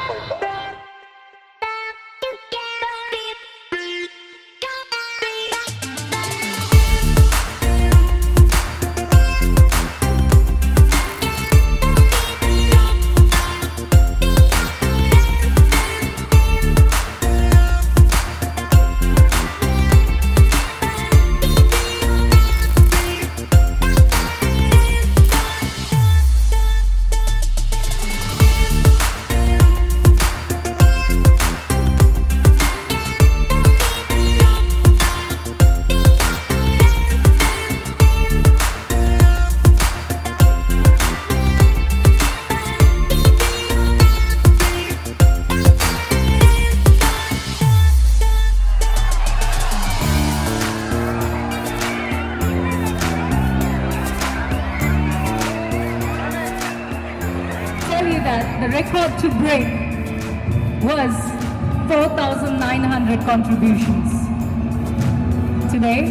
tell you that the record to break was 4,900 contributions. Today,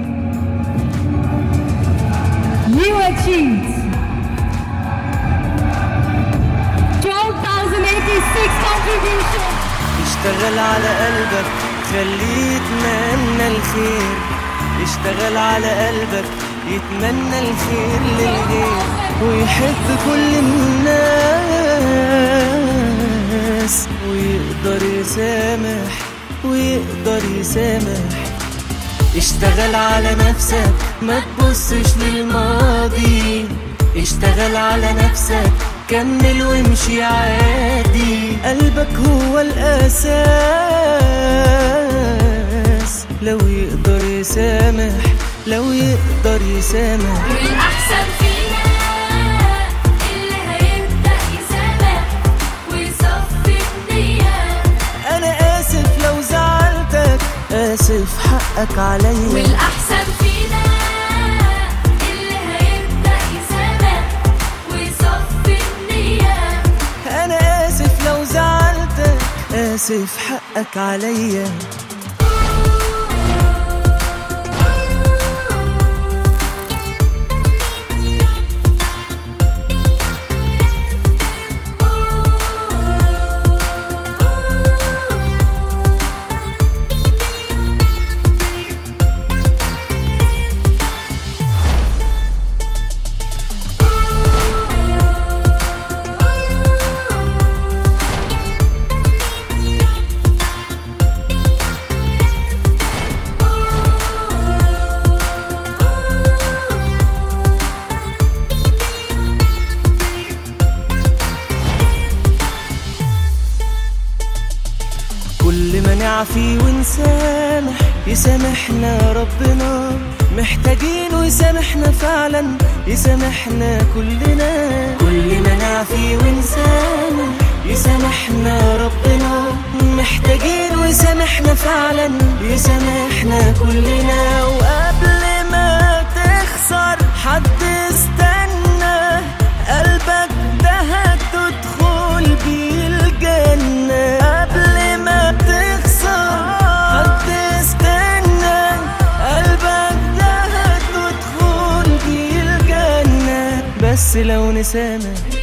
you achieved 12,086 contributions. اشتغل على قلبك خليه يتمنى الخير اشتغل على قلبك يتمنى الخير للغير ويحب كل الناس ويقدر يسامح ويقدر يسامح اشتغل على نفسك ما تبصش للماضي اشتغل على نفسك كمل وامشي عادي قلبك هو الأساس لو يقدر يسامح لو يقدر يسامح والأحسن فينا اللي هيبدأ يسامح ويصفي النية أنا آسف لو زعلتك آسف حقك عليا والأحسن فينا اللي هيبدأ يسامح ويصفي النية أنا آسف لو زعلتك آسف حقك عليا كل ما نعفي ونسامح يسامحنا ربنا محتاجينه يسامحنا فعلا يسامحنا كلنا كل ما نعفي ونسامح يسامحنا ربنا محتاجينه يسامحنا فعلا يسامحنا كلنا وقبل ما تخسر حد استنى قلبك ده هتدخل بيه الجنة قبل ما تخسر حد استنى قلبك ده هتدخل بيه الجنة بس لو نسامح